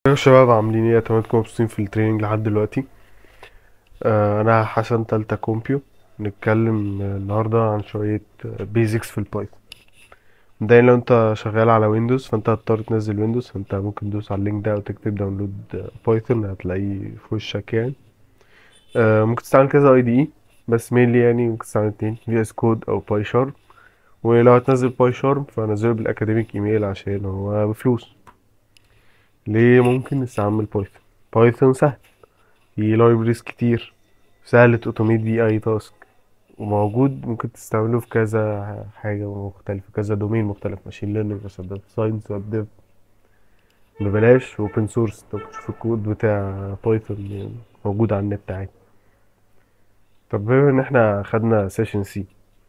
يا شباب عاملين ايه اتمنىكم مبسوطين في التريننج لحد دلوقتي آه انا حسن تالتة كومبيو نتكلم آه، النهاردة عن شوية بيزكس في البايثون مبدئيا لو انت شغال على ويندوز فانت هتضطر تنزل ويندوز فانت ممكن تدوس على اللينك ده وتكتب داونلود بايثون هتلاقيه في وشك يعني آه ممكن تستعمل كذا اي دي اي بس مينلي يعني ممكن تستعمل اتنين في اس كود او باي شارم ولو هتنزل باي شارم فنزله بالاكاديميك ايميل عشان هو بفلوس ليه ممكن نستعمل بايثون بايثون سهل في لايبريز كتير سهل توتوميت بيه اي تاسك وموجود ممكن تستعمله في كذا حاجة مختلفة كذا دومين مختلف ماشين ليرنينج مثلا داتا ساينس ويب ديف ببلاش اوبن سورس انت ممكن تشوف الكود بتاع بايثون يعني موجود على النت عادي طب بما ان احنا خدنا سيشن سي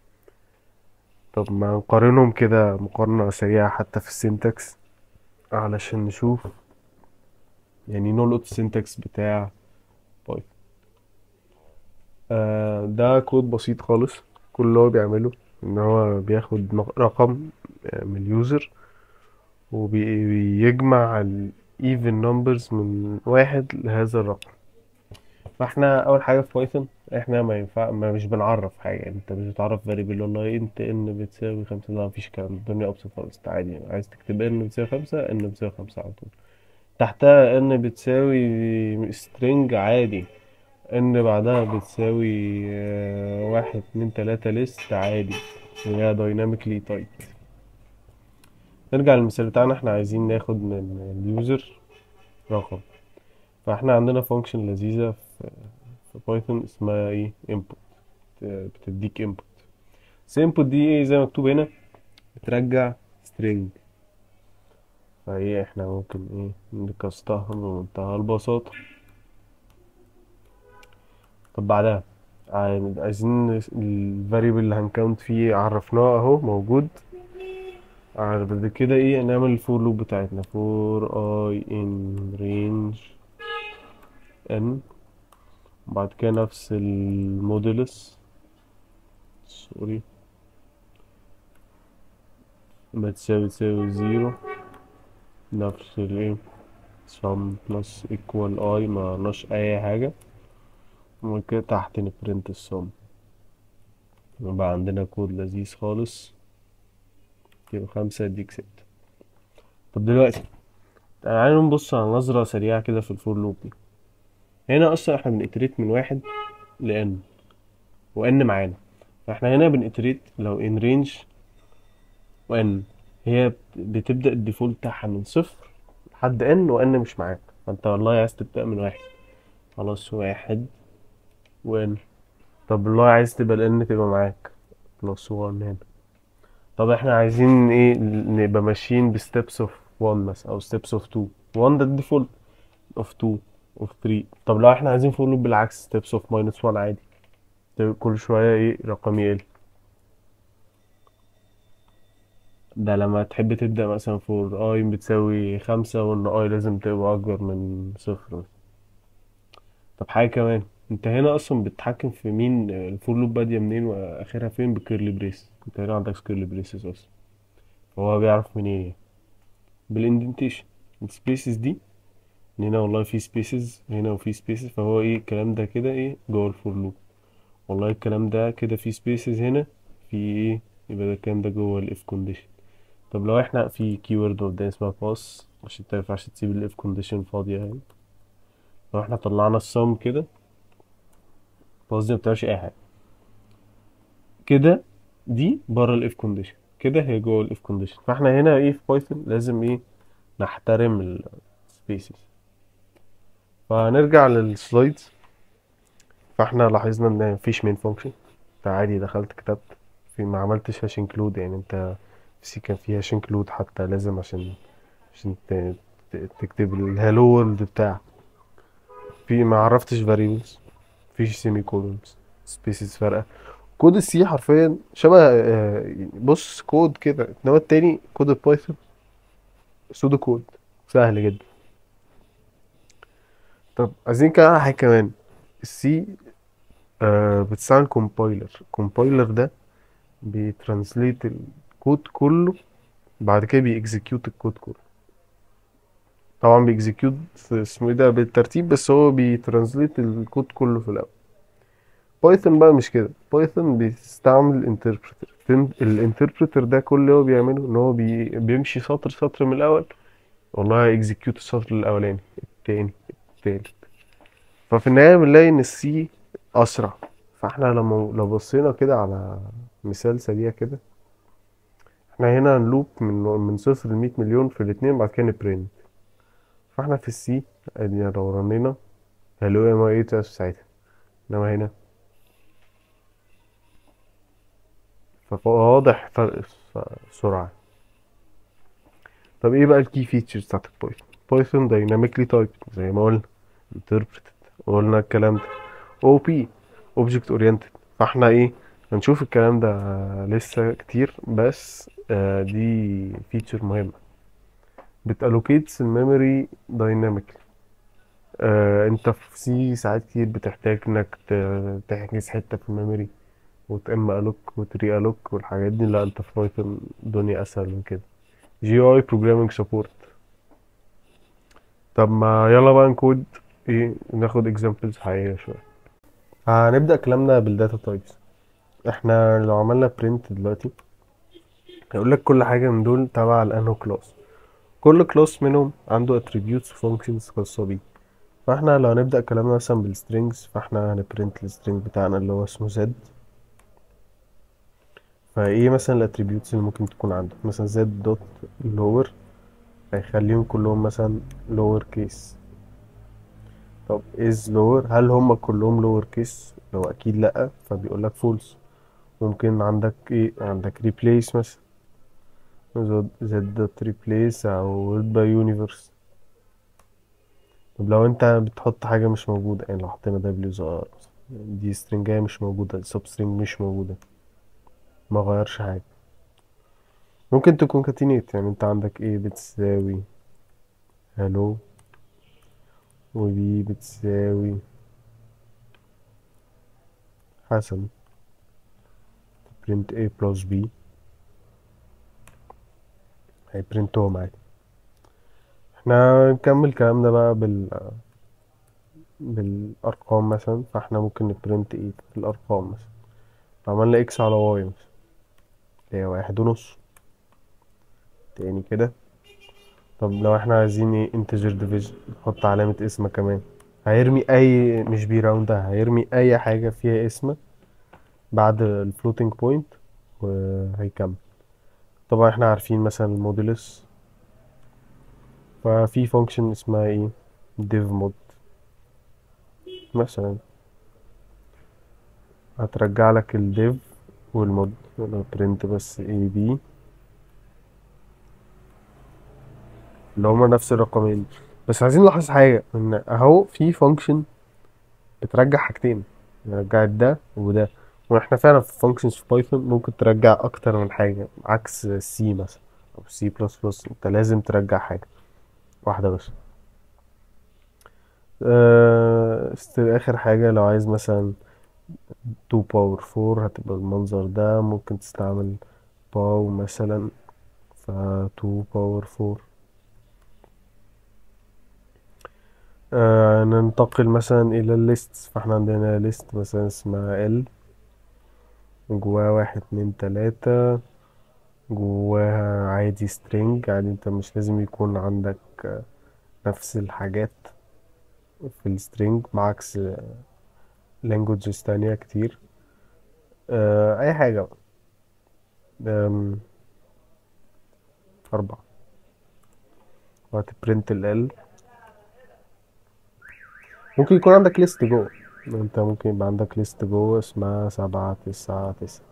طب ما نقارنهم كده مقارنة سريعة حتى في السينتاكس علشان نشوف يعني نلقط السينتاكس بتاع بايثون آه ده كود بسيط خالص كل اللي هو بيعمله ان هو بياخد نق- رقم آه، من اليوزر وبيجمع ال even numbers من واحد لهذا الرقم فاحنا اول حاجه في بايثون احنا ما ينفع ما مش بنعرف حاجه انت مش بتعرف variable والله انت ان بتساوي خمسة لا مفيش الكلام ده الدنيا ابسط خالص انت عادي يعني عايز تكتب ان بتساوي خمسة ان بتساوي خمسة على طول تحتها ان بتساوي string عادي ان بعدها بتساوي آه، واحد اتنين تلاتة ليست عادي هي dynamically typed نرجع للمثال بتاعنا احنا عايزين ناخد من اليوزر رقم فاحنا عندنا فانكشن لذيذة في في بايثون اسمها ايه input بتديك input بس input دي ايه زي ما مكتوب هنا بترجع string فايه احنا ممكن ايه نكستها بمنتهى البساطة طب بعدها عاي- عايزين ال variable اللي هنكاونت فيه عرفناه اهو موجود على بعد كده ايه نعمل الفور لوب بتاعتنا for i in range n بعد كده نفس المودولس سوري ما تساوي تساوي زيرو نفس الايه sum plus equal i ما قلناش اي حاجة وبعد كده تحت نبرنت السم يبقى عندنا كود لذيذ خالص يبقى خمسة يديك ستة طب دلوقتي تعالوا نبص على نظرة سريعة كده في الفور لوب دي هنا أصلا احنا بنتريت من واحد لإن وإن معانا فاحنا هنا بنتريت لو إن رينج وإن هي بت- بتبدأ الديفولت بتاعها من صفر لحد إن وإن مش معاك فأنت والله عايز تبدأ من واحد خلاص واحد وإن طب والله عايز تبقى الإن تبقى معاك بلس وان هنا طب احنا عايزين ايه نبقى ماشيين بستبس اوف 1 مثلا او ستيبس اوف 2 1 ده الديفولت اوف 2 اوف 3 طب لو احنا عايزين فور لوب بالعكس ستيبس اوف ماينس 1 عادي طيب كل شويه ايه رقم يقل ده لما تحب تبدأ مثلا فور اي بتساوي خمسة وان اي لازم تبقى اكبر من صفر طب حاجة كمان انت هنا اصلا بتتحكم في مين الفور لوب بادية منين واخرها فين بكيرلي بريس انت هنا عندك كيرلي بريسز اصلا فهو بيعرف منين يعني بالاندنتيشن السبيسز دي إن هنا والله في سبيسز هنا وفي سبيسز فهو ايه الكلام ده كده ايه جوه الفور لوب والله الكلام ده كده في سبيسز هنا في ايه يبقى ده الكلام ده جوه الاف كونديشن طب لو احنا في كيورد قدام اسمها باس عشان انت مينفعش تسيب الاف كونديشن فاضية يعني لو احنا طلعنا السم كده باس دي مبتعملش اي حاجة كده دي بره الاف كونديشن كده هي جوه الاف كونديشن فاحنا هنا ايه في بايثون لازم ايه نحترم السبيسز فهنرجع للسلايدز فاحنا لاحظنا ان مفيش مين فانكشن فعادي دخلت كتبت في ما عملتش هاش انكلود يعني انت في سي كان فيه هاش انكلود حتى لازم عشان عشان ت- ت- تكتب الهالو وورلد بتاعك في ما عرفتش variables مفيش سيمي كولونز سبيسز فارقه كود السي حرفيا شبه آه، بص كود كده انما التاني كود البايثون سودو كود سهل جدا طب عايزين كده على حاجه كمان السي آه بتستعمل كومبايلر كومبايلر ده بيترانسليت الكود كله بعد كده بيكزيكيوت الكود كله طبعا بيكزيكيوت اسمه ايه ده بالترتيب بس هو بيترانزليت الكود كله في الاول بايثون بقى مش كده بايثون بيستعمل انتربريتر الانتربريتر ده كل اللي هو بيعمله ان هو بي بيمشي سطر سطر من الاول والله اكزيكيوت السطر الاولاني التاني التالت ففي النهايه بنلاقي ان السي اسرع فاحنا لما لو بصينا كده على مثال سريع كده احنا هنا هنلوب من من صفر ل 100 مليون في الاتنين بعد كده نبرنت فاحنا في السي ادي لو رنينا هلو ام اي في ساعتها انما هنا فواضح فرق السرعة طب ايه بقى الكي فيتشرز بتاعت البايثون بايثون دايناميكلي تايب زي ما قلنا interpreted قلنا الكلام ده او بي اوبجكت اورينتد فاحنا ايه هنشوف الكلام ده لسه كتير بس آه دي فيتشر مهمة بتالوكيتس الميموري دايناميكلي آه انت في سي ساعات كتير بتحتاج انك ت- تحجز حتة في الميموري وتأم الوك وتري الوك والحاجات دي لا انت في بايثون الدنيا اسهل من كده جي اي بروجرامينج سبورت طب ما يلا بقى نكود ايه ناخد اكزامبلز حقيقية شوية هنبدأ كلامنا بالداتا تايبس احنا لو عملنا برنت دلوقتي هيقول لك كل حاجة من دول تبع الانو كلاس كل كلاس منهم عنده attributes functions خاصة بيه فاحنا لو هنبدأ كلامنا مثلا بالسترينجز فاحنا هنبرنت السترينج بتاعنا اللي هو اسمه زد فايه مثلا الاتريبيوتس اللي ممكن تكون عندك مثلا زد دوت لور هيخليهم كلهم مثلا لور كيس طب از لور هل هم كلهم لور كيس لو اكيد لا فبيقول لك فولس ممكن عندك ايه عندك ريبليس مثلا زد دوت ريبليس او وورد باي يونيفرس طب لو انت بتحط حاجه مش موجوده يعني لو حطينا دبليو زار دي سترنجايه مش موجوده السب سترنج مش موجوده ما غيرش حاجه ممكن تكون كاتينيت يعني انت عندك ايه بتساوي هلو وبي بتساوي حسن print a plus b هيبرنتهم عادي احنا نكمل كلامنا بقى بال بالارقام مثلا فاحنا ممكن نبرنت ايه في الارقام مثلا لو عملنا اكس على واي مثلا اللي هي واحد ونص تاني كده طب لو احنا عايزين ايه انتجر ديفيجن نحط علامة اسم كمان هيرمي اي مش بيراوندها هيرمي اي حاجة فيها اسم بعد الفلوتنج بوينت وهيكمل طبعا احنا عارفين مثلا المودولس ففي فانكشن اسمها ايه div mod مثلا هترجع لك الديف والمود لو برنت بس اي بي اللي هما نفس الرقمين بس عايزين نلاحظ حاجة ان اهو في فانكشن بترجع حاجتين رجعت ده وده واحنا فعلا في functions في بايثون ممكن ترجع اكتر من حاجة عكس سي مثلا او سي بلس بلس انت لازم ترجع حاجة واحدة بس أه اخر حاجة لو عايز مثلا 2 باور 4 هتبقى المنظر ده ممكن تستعمل باو مثلا ف 2 باور 4 آه ننتقل مثلا الى الليست فاحنا عندنا ليست مثلا اسمها ال جواها واحد اتنين تلاتة جواها عادي string عادي انت مش لازم يكون عندك آه، نفس الحاجات في السترينج بعكس languages تانية كتير آه اي حاجة بقى. آم، أربعة وهتبرنت ال L ممكن يكون عندك ليست جوه انت ممكن يبقى عندك ليست جوه اسمها سبعة تسعة تسعة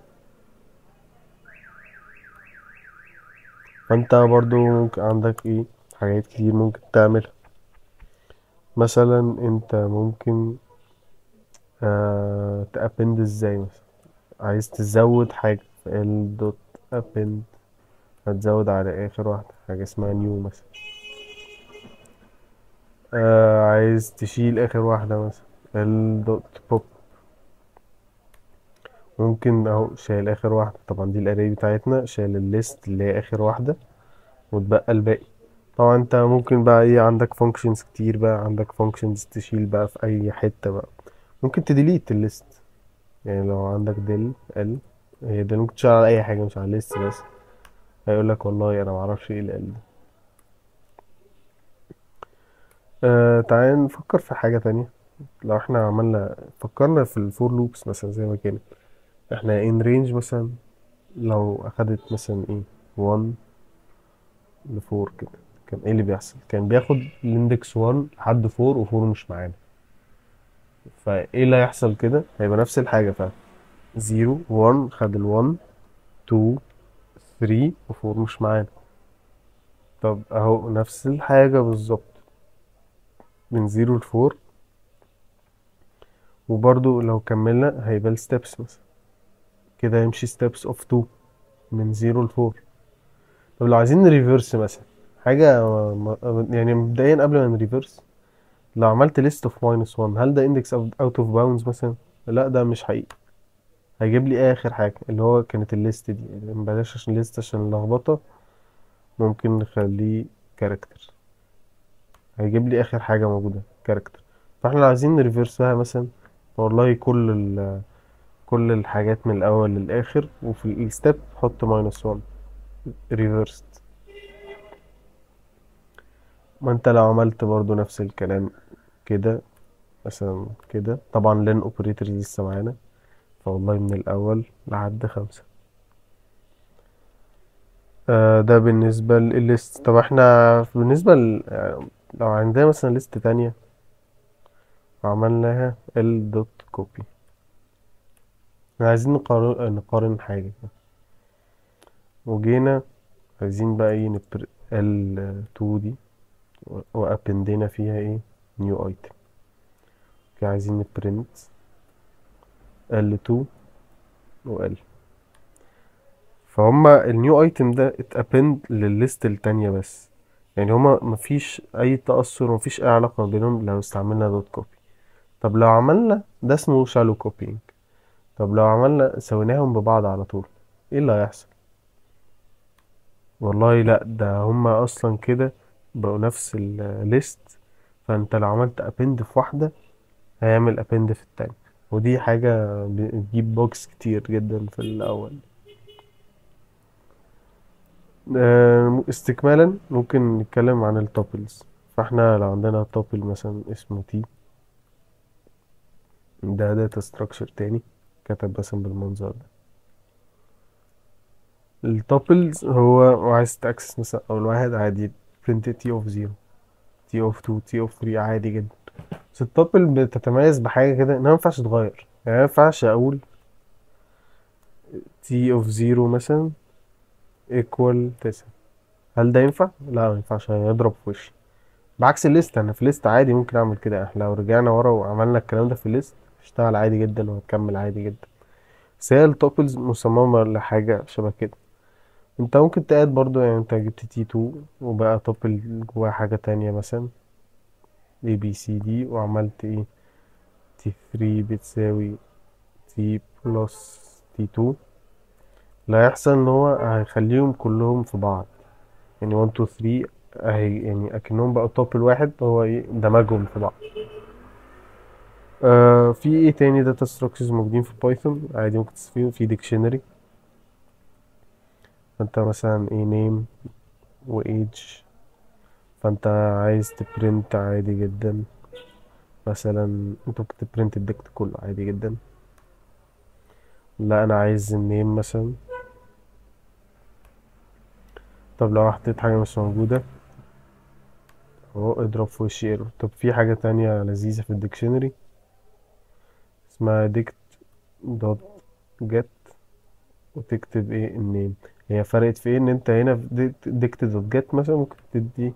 فانت برضو ممكن عندك ايه حاجات كتير ممكن تعملها مثلا انت ممكن آه تأبند ازاي مثلا عايز تزود حاجة في ال دوت append هتزود على آخر واحدة حاجة اسمها new مثلا آه عايز تشيل آخر واحدة مثلا ال دوت pop ممكن اهو شايل آخر واحدة طبعا دي الأري بتاعتنا شايل الليست اللي هي آخر واحدة واتبقى الباقي طبعا انت ممكن بقى ايه عندك فانكشنز كتير بقى عندك فانكشنز تشيل بقى في اي حتة بقى ممكن تديليت الليست يعني لو عندك ديل ال هي دي ممكن تشتغل على اي حاجة مش على الليست بس هيقول لك والله انا معرفش ايه ال ال ده آه تعال نفكر في حاجة تانية لو احنا عملنا فكرنا في الفور لوبس مثلا زي ما كانت احنا ان رينج مثلا لو اخدت مثلا ايه 1 ل 4 كده كان ايه اللي بيحصل كان بياخد الاندكس 1 لحد 4 و4 مش معانا فايه اللي هيحصل كده هيبقى نفس الحاجة فعلا 0 1 خد ال 1 2 3 و4 مش معانا طب اهو نفس الحاجة بالظبط من 0 ل 4 وبرضو لو كملنا هيبقى الستبس مثلا كده يمشي ستبس اوف 2 من 0 ل 4 طب لو عايزين ريفرس مثلا حاجة م- يعني مبدئيا قبل ما نريفرس لو عملت ليست اوف ماينس 1 هل ده اندكس اوت اوف باوندز مثلا لا ده مش حقيقي هيجيب لي اخر حاجة اللي هو كانت الليست دي بلاش عشان ليست عشان اللخبطة ممكن نخليه كاركتر هيجيب لي اخر حاجة موجودة كاركتر فاحنا لو عايزين نريفرسها مثلا والله كل ال كل الحاجات من الاول للاخر وفي الستep حط ماينس 1 ريفرست ما انت لو عملت برضو نفس الكلام كده مثلا كده طبعا لين اوبريتورز لسه معانا فوالله من الاول لحد خمسة آه ده بالنسبة للليست طب احنا بالنسبة ل... يعني لو عندنا مثلا ليست تانية وعملناها ال دوت كوبي عايزين نقارن نقارن حاجة وجينا عايزين بقى ايه نبر ال 2 دي وابندينا فيها ايه نيو ايتم عايزين نبرنت ال 2 و ال فهما النيو ايتم ده اتابند للليست التانية بس يعني هما مفيش اي تأثر مفيش اي علاقة ما بينهم لو استعملنا دوت كوبي طب لو عملنا ده اسمه شالو كوبينج طب لو عملنا سويناهم ببعض على طول ايه اللي هيحصل والله لا ده هما اصلا كده بقوا نفس الليست فانت لو عملت ابند في واحدة هيعمل ابند في التانية ودي حاجة بتجيب بوكس كتير جدا في الاول آه، استكمالا ممكن نتكلم عن التوبلز فاحنا لو عندنا توبل مثلا اسمه تي ده داتا ستراكشر تاني كتب مثلا بالمنظر ده التوبلز هو عايز تاكسس مثلا اول واحد عادي print تي اوف 0 تي اوف 2 تي اوف 3 عادي جدا بس التوبل بتتميز بحاجه كده انها ما ينفعش تتغير يعني ما ينفعش اقول تي اوف 0 مثلا ايكوال 9 هل ده ينفع لا ما ينفعش هيضرب في وشي بعكس الليست انا في ليست عادي ممكن اعمل كده احنا لو رجعنا ورا وعملنا الكلام ده في الليست اشتغل عادي جدا وهتكمل عادي جدا بس هي التوبلز مصممة لحاجة شبه كده انت ممكن تقعد برضو يعني انت جبت تي 2 وبقى توبل جواها حاجة تانية مثلا A B C D وعملت ايه تي 3 بتساوي تي بلس تي 2 اللي هيحصل ان هو هيخليهم كلهم في بعض يعني 1 2 3 اهي يعني اكنهم بقوا توبل واحد هو ايه دمجهم في بعض آه في ايه تاني داتا ستراكشرز موجودين في بايثون عادي ممكن تستفيدوا في ديكشنري فانت مثلا ايه نيم وايج فانت عايز تبرنت عادي جدا مثلا انت ممكن تبرنت الدكت كله عادي جدا لا انا عايز النيم مثلا طب لو حطيت حاجة مش موجودة اهو اضرب في وش ايرور طب في حاجة تانية لذيذة في الديكشنري اسمها ديكت دوت جت وتكتب ايه النيم هي فرقت في ايه ان انت هنا في ديكت دوت جت مثلا ممكن تدي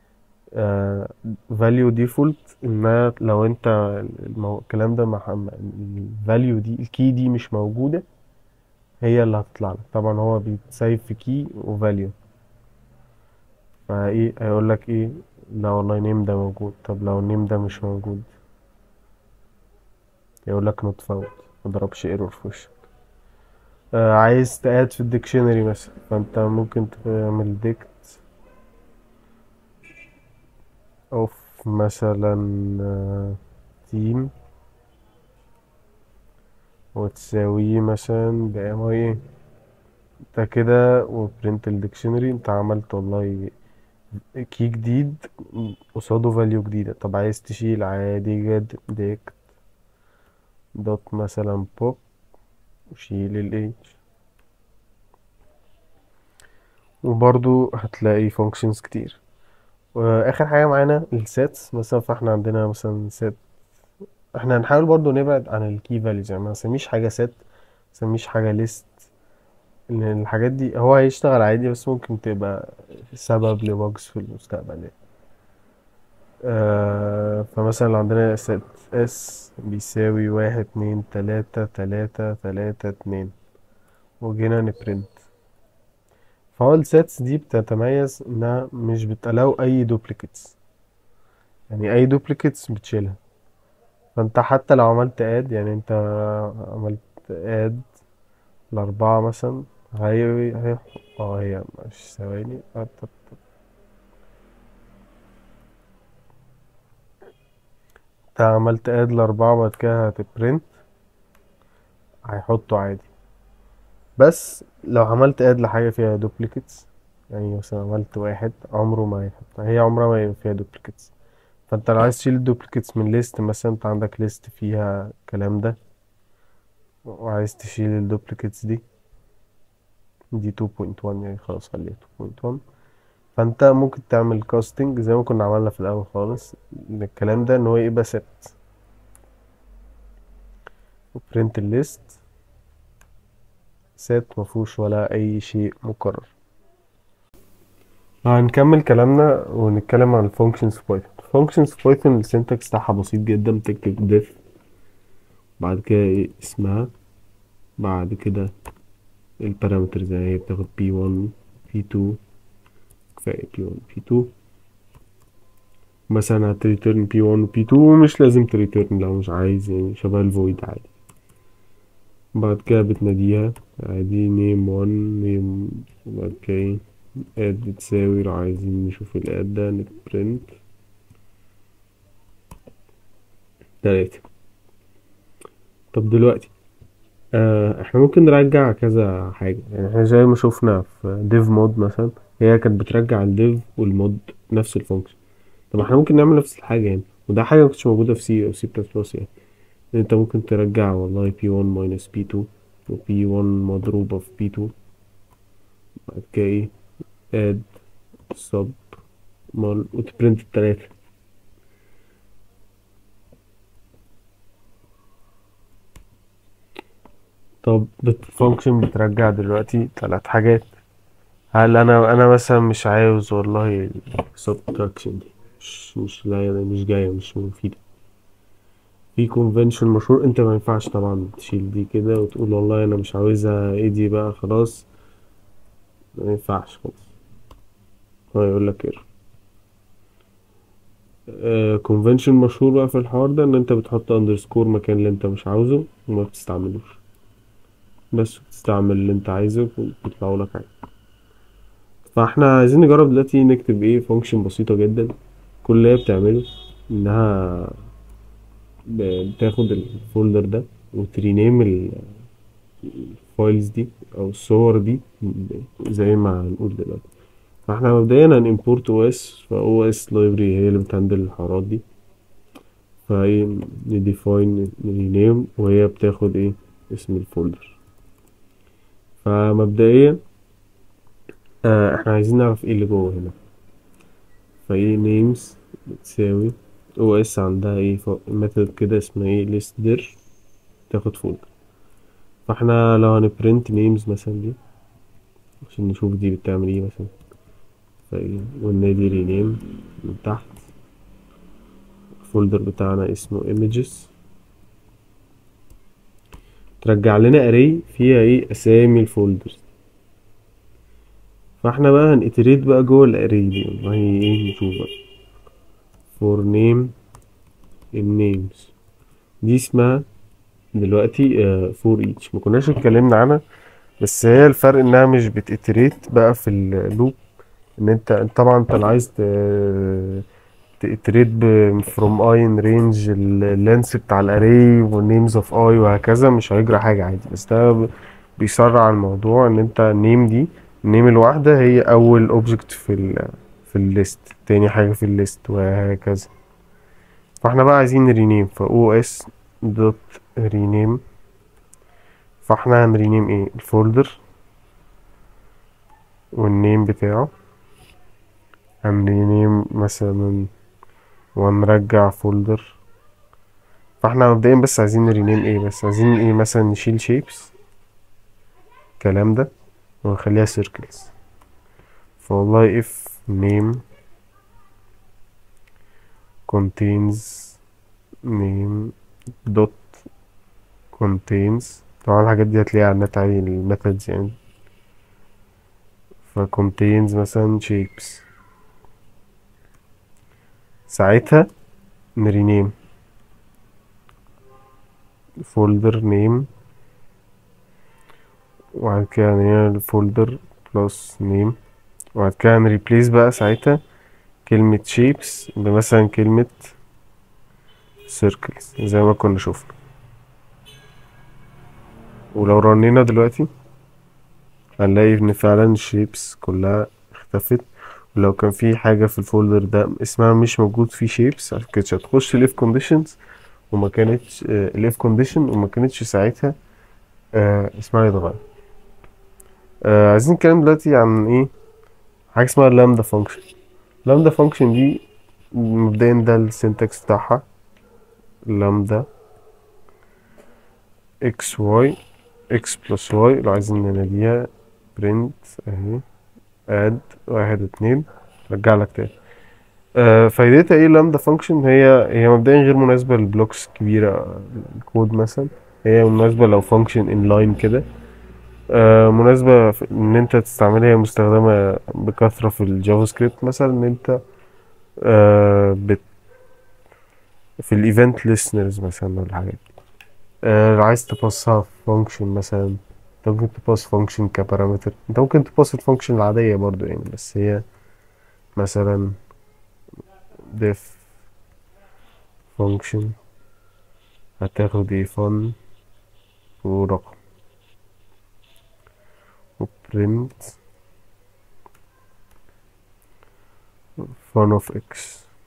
فاليو ديفولت انها لو انت المو... الكلام ده مع الفاليو دي الكي دي مش موجودة هي اللي هتطلع لك طبعا هو بيتسايب في كي وفاليو فايه هيقول لك ايه لا والله نيم ده موجود طب لو النيم ده مش موجود يقول لك نوت فاوند مضربش ايرور في وشك آه عايز تقاد في الديكشنري مثلا فانت ممكن تعمل ديكت اوف مثلا تيم وتساويه مثلا بام اي ايه ده كده وبرنت الديكشنري انت عملت والله كي جديد قصاده فاليو جديدة طب عايز تشيل عادي جدا ديكت دوت مثلا بوب وشيل ال h وبرضو هتلاقي functions كتير واخر حاجة معانا السيتس مثلا فاحنا عندنا مثلا set احنا هنحاول برضو نبعد عن الكي فاليوز يعني ما نسميش حاجة set ما نسميش حاجة list ان الحاجات دي هو هيشتغل عادي بس ممكن تبقى سبب لباجز في المستقبل يعني آه فمثلا لو عندنا set s بيساوي واحد اتنين تلاتة تلاتة تلاتة اتنين وجينا نبرنت فهو السيتس دي بتتميز انها مش بتألاو اي دوبليكيتس يعني اي دوبليكيتس بتشيلها فانت حتى لو عملت اد يعني انت عملت اد الاربعة مثلا هي هي اه هي مش ثواني آه، طب- طب. انت عملت اد الاربعة بعد كده هتبرنت هيحطه عادي بس لو عملت اد لحاجة فيها دوبليكيتس يعني مثلا عملت واحد عمره ما يحط هي عمرها ما يبقى فيها دوبليكيتس فانت لو عايز تشيل الدوبليكيتس من ليست مثلا انت عندك ليست فيها الكلام ده وعايز تشيل الدوبليكيتس دي دي 2.1 يعني خلاص خليها 2.1 فانت ممكن تعمل كاستنج زي ما كنا عملنا في الاول خالص إن الكلام ده ان هو يبقى ست وبرنت الليست سيت مفهوش ولا اي شيء مكرر هنكمل كلامنا ونتكلم عن الفانكشنز في بايثون الفانكشنز في بايثون السنتكس بتاعها بسيط جدا بتكتب ديف بعد كده إيه اسمها بعد كده البارامترز يعني هي بتاخد p1 p2 كفاية p1 p2 مثلا هتريتيرن p1 و p2 ومش لازم تريتيرن لو مش عايز يعني شبه الفويد عادي بعد كده بتناديها عادي name 1 name بعد كده add بتساوي لو عايزين نشوف الاد ده نتبرنت تلاتة طب دلوقتي آه احنا ممكن نرجع كذا حاجة يعني احنا زي ما شفنا في div مود مثلا هي كانت بترجع الديف والمود نفس الفانكشن طب احنا ممكن نعمل نفس الحاجة يعني وده حاجة مكانتش موجودة في سي او سي بلس بلس يعني ان انت ممكن ترجع والله p1 minus p2 و p1 مضروبة في p2 بعد كده ايه add sub مال وتبرنت التلاتة طب الفانكشن بترجع دلوقتي تلات حاجات هل انا انا مثلا مش عاوز والله subtraction دي مش مش لا مش جاية مش مفيدة في convention مشهور انت ما ينفعش طبعا تشيل دي كده وتقول والله انا مش عاوزها ايه دي بقى خلاص ما ينفعش خلاص هو يقول لك ايرور convention مشهور بقى في الحوار ده ان انت بتحط underscore مكان اللي انت مش عاوزه وما بتستعملوش بس بتستعمل اللي انت عايزه وبيطلعوا لك عادي فاحنا عايزين نجرب دلوقتي نكتب ايه فانكشن بسيطة جدا كل اللي هي بتعمله انها ب- بتاخد الفولدر ده وترينيم ال- الفايلز دي او الصور دي زي ما هنقول دلوقتي فاحنا مبدئيا هنimport OS ف OS library هي اللي بتهندل الحوارات دي فايه نديفاين رينيم وهي بتاخد ايه اسم الفولدر فمبدئيا آه احنا عايزين نعرف ايه اللي جوه هنا فايه names بتساوي او اس عندها ايه ميثود كده اسمها ايه list dir تاخد فولدر فاحنا لو هنبرنت names مثلا دي عشان نشوف دي بتعمل ايه مثلا فايه ونادي rename من تحت الفولدر بتاعنا اسمه images ترجع لنا array فيها ايه اسامي الفولدرز فاحنا بقى هنتريد بقى جوه الاري دي والله ايه نشوف بقى for name النيمز دي اسمها دلوقتي آه for each ما كناش اتكلمنا عنها بس هي الفرق انها مش بتتريت بقى في اللوب ان انت طبعا انت اللي عايز ت- تريد فروم اي ان رينج اللينس بتاع الاري والنيمز اوف اي وهكذا مش هيجرى حاجه عادي بس ده ب- بيسرع الموضوع ان انت النيم دي النيم الواحده هي اول اوبجكت في ال في الليست تاني حاجه في الليست وهكذا فاحنا بقى عايزين رينيم ف او اس دوت رينيم فاحنا هنرينيم ايه الفولدر والنيم بتاعه هنرينيم مثلا ونرجع فولدر فاحنا مبدئيا بس عايزين نرينيم ايه بس عايزين ايه مثلا نشيل شيبس الكلام ده ونخليها circles فوالله if name contains name dot contains طبعا الحاجات دي هتلاقيها على النت عادي الميثودز يعني ف contains مثلا shapes ساعتها نرينيم folder name وبعد كده نرينيم folder plus name وبعد كده نريبليس بقى ساعتها كلمة shapes بمثلا كلمة circles زي ما كنا شفنا ولو رنينا دلوقتي هنلاقي ان فعلا الشيبس كلها اختفت ولو كان في حاجة في الفولدر ده اسمها مش موجود فيه شيبس كانتش هتخش الاف كونديشنز وما كانتش الاف كونديشن وما كانتش ساعتها آه، اسمها يتغير آه، عايزين نتكلم دلوقتي عن ايه حاجة اسمها لامدا فانكشن لامدا فانكشن دي مبدئيا ده السنتكس بتاعها لامدا اكس واي اكس بلس واي لو عايزين نناديها برنت اهي اد واحد اتنين رجع لك تاني آه فايدتها ايه لامدا فانكشن هي هي مبدئيا غير مناسبة للبلوكس كبيرة الكود مثلا هي مناسبة لو فانكشن ان لاين كده آه مناسبة في ان انت تستعملها هي مستخدمة بكثرة في الجافا سكريبت مثلا ان انت آه بت في الايفنت listeners مثلا ولا حاجات آه لو عايز تبصها فانكشن مثلا انت ممكن تباص فانكشن كبارامتر انت ممكن تباص الفانكشن العادية برضو يعني بس هي مثلا def function هتاخد ايه fun ورقم وprint fun of x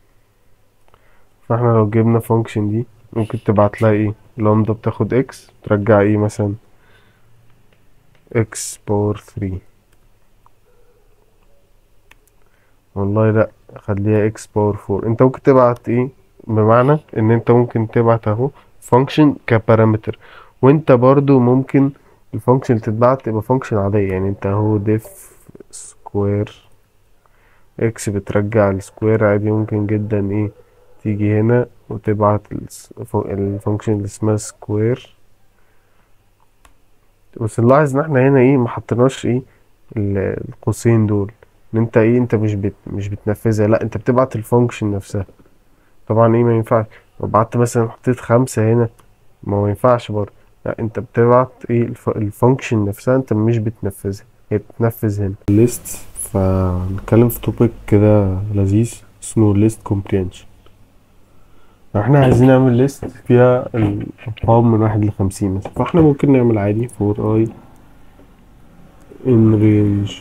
فاحنا لو جبنا فانكشن دي ممكن تبعت لها ايه لامدا بتاخد اكس ترجع ايه مثلا اكس باور 3 والله لا خليها اكس باور 4 انت ممكن تبعت ايه بمعنى ان انت ممكن تبعت اهو فانكشن كبارامتر وانت برضو ممكن الفانكشن اللي تتبعت تبقى فانكشن عادية يعني انت اهو ديف سكوير اكس بترجع السكوير عادي ممكن جدا ايه تيجي هنا وتبعت الفانكشن اللي اسمها سكوير بس نلاحظ ان احنا هنا ايه ما حطيناش ايه ال- القوسين دول ان انت ايه انت مش بت مش بتنفذها لا انت بتبعت الفانكشن نفسها طبعا ايه ما ينفعش لو بعت مثلا حطيت خمسة هنا ما هو ينفعش برضه لا انت بتبعت ايه الف... الفانكشن نفسها انت مش بتنفذها هي بتتنفذ هنا ليست فنتكلم في توبيك كده لذيذ اسمه ليست كومبرينشن احنا عايزين نعمل ليست فيها الارقام من واحد لخمسين مثلا فاحنا ممكن نعمل عادي فور اي ان رينج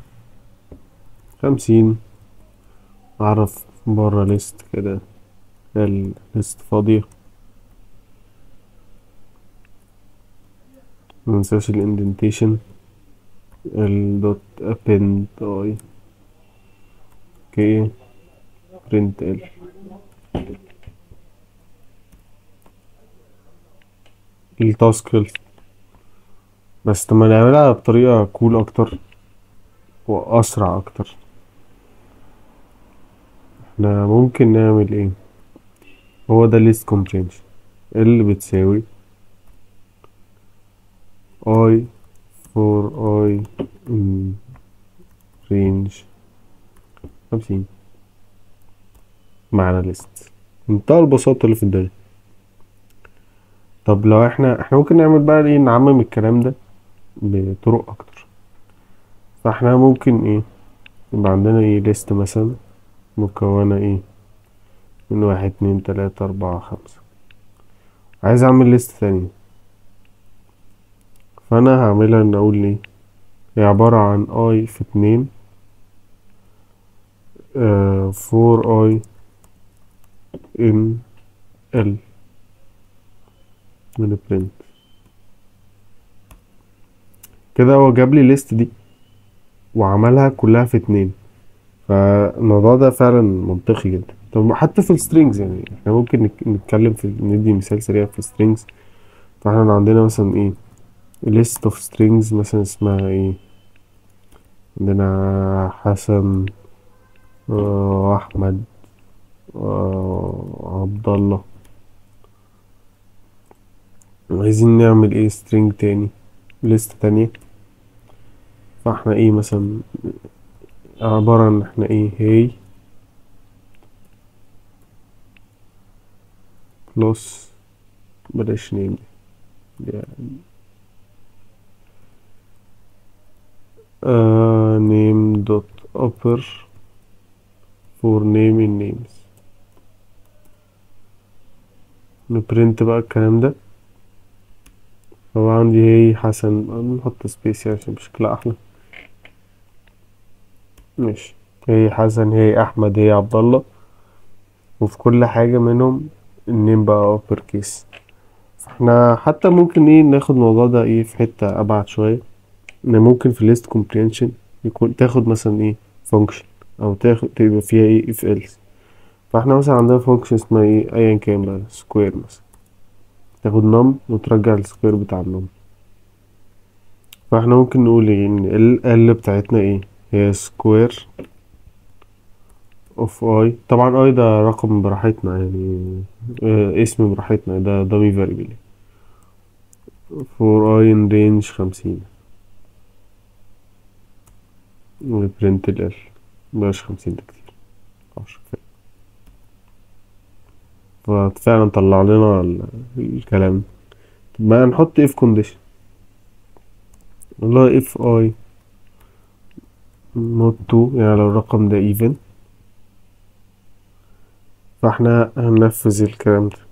خمسين اعرف بره ليست كده الليست فاضية مننساش الاندنتيشن الدوت append اي اوكي print ال التاسك خلص بس طب ما نعملها بطريقة كول اكتر واسرع اكتر احنا ممكن نعمل ايه هو ده list comprehension اللي بتساوي i for i in range خمسين معنى list منتهى البساطة اللي في الدنيا طب لو احنا احنا ممكن نعمل بقى ايه نعمم الكلام ده بطرق اكتر فاحنا ممكن ايه يبقى عندنا ايه list مثلا مكونة ايه من واحد اتنين تلاتة أربعة خمسة عايز أعمل ليست تانية فأنا هعملها إن أقول ليه هي عبارة عن اي في اتنين فور اي ان ال من البرنت كده هو جاب لي الليست دي وعملها كلها في اتنين فالموضوع ده فعلا منطقي جدا طب حتى في السترينجز يعني احنا ممكن نك- نتكلم في ندي مثال سريع في السترينجز فاحنا عندنا مثلا ايه list of strings مثلا اسمها ايه عندنا حسن آه، احمد آه، عبد الله عايزين نعمل ايه string تاني list تانية فاحنا ايه مثلا عبارة عن احنا ايه هي بلس بلاش نيم يعني uh, name dot upper for name in names نبرنت بقى الكلام ده هو عندي هي حسن نحط سبيس يعني عشان بشكل احلى ماشي هي حسن هي احمد هي عبد الله وفي كل حاجة منهم النيم بقى upper case احنا حتى ممكن ايه ناخد الموضوع ده ايه في حتة ابعد شوية ان ممكن في list comprehension يكون تاخد مثلا ايه function او تاخد تبقى فيها ايه if else فاحنا مثلا عندنا function اسمها ايه ايا كان بقى square مثلا تاخد num وترجع السكوير بتاع النم فاحنا ممكن نقول ايه ان ال ال بتاعتنا ايه هي square of i طبعا i ده رقم براحتنا يعني اه اسم براحتنا ده dummy variable for i in range خمسين وبرنت ال ال مبقاش خمسين ده كتير عشرة كفاية ففعلا طلع لنا ال- الكلام طب ما نحط if condition والله if i not two يعني لو الرقم ده even فاحنا هننفذ الكلام ده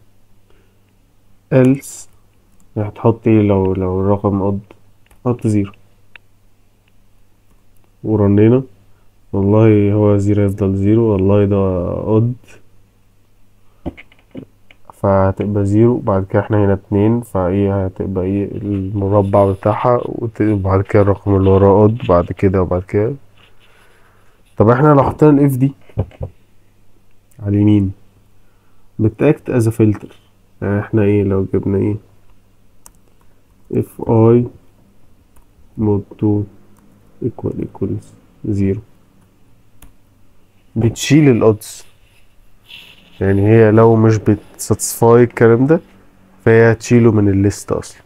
else هتحط ايه لو لو الرقم odd حط زيرو ورنينا والله هو زيرو يفضل زيرو والله ده odd فهتبقى زيرو بعد كده احنا هنا اتنين فايه هتبقى ايه المربع بتاعها وت- وبعد كده الرقم اللي وراه odd بعد كده وبعد كده طب احنا لو حطينا الاف دي على اليمين بتاكت از فلتر يعني احنا ايه لو جبنا ايه if i mod 2 equal equals زيرو بتشيل الأودز يعني هي لو مش بتساتسفاي الكلام ده فهي هتشيله من الليست اصلا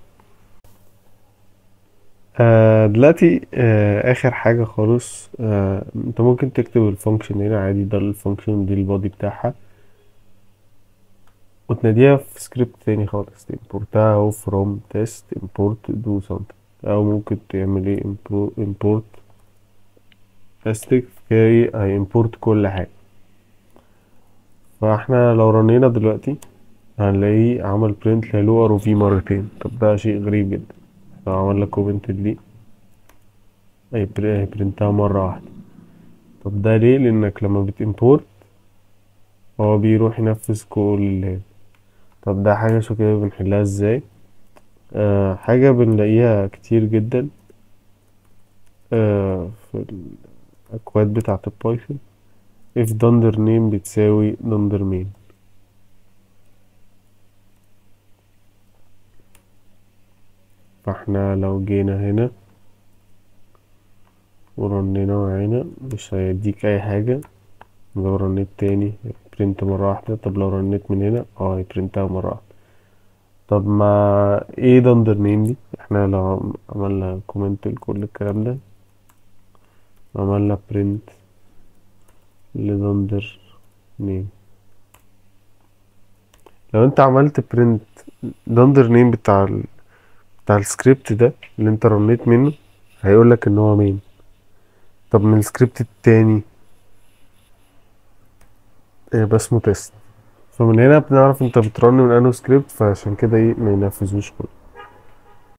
آه دلوقتي آه اخر حاجة خالص آه انت ممكن تكتب الفانكشن هنا عادي ده الفانكشن دي البادي بتاعها وتناديها في سكريبت تاني خالص تمبورتها اهو from test import do something او ممكن تعمل ايه import import استك كده هيمبورت كل حاجة فاحنا لو رنينا دلوقتي هنلاقيه عمل برنت للو ار في مرتين طب ده شيء غريب جدا لو عمل لك كومنت دي هيبرنتها مرة واحدة طب ده ليه لانك لما بتمبورت هو بيروح ينفذ كل اللي طب ده حاجة شو كده بنحلها ازاي آه حاجة بنلاقيها كتير جدا آه في الأكواد بتاعة البايثون if dunder name بتساوي dunder main فاحنا لو جينا هنا ورنينا هنا مش هيديك أي حاجة لو رنيت تاني برنت مرة واحدة طب لو رنيت من هنا اه هيبرنتها مرة واحدة طب ما ايه دندر نيم دي احنا لو عملنا كومنت لكل الكلام ده عملنا برنت لدندر نيم لو انت عملت برنت دندر نيم بتاع ال... بتاع السكريبت ده اللي انت رنيت منه هيقولك ان هو مين طب من السكريبت التاني يبقى اسمه تيست فمن هنا بنعرف انت بترن من انه سكريبت فعشان كده ايه ما ينفذوش كله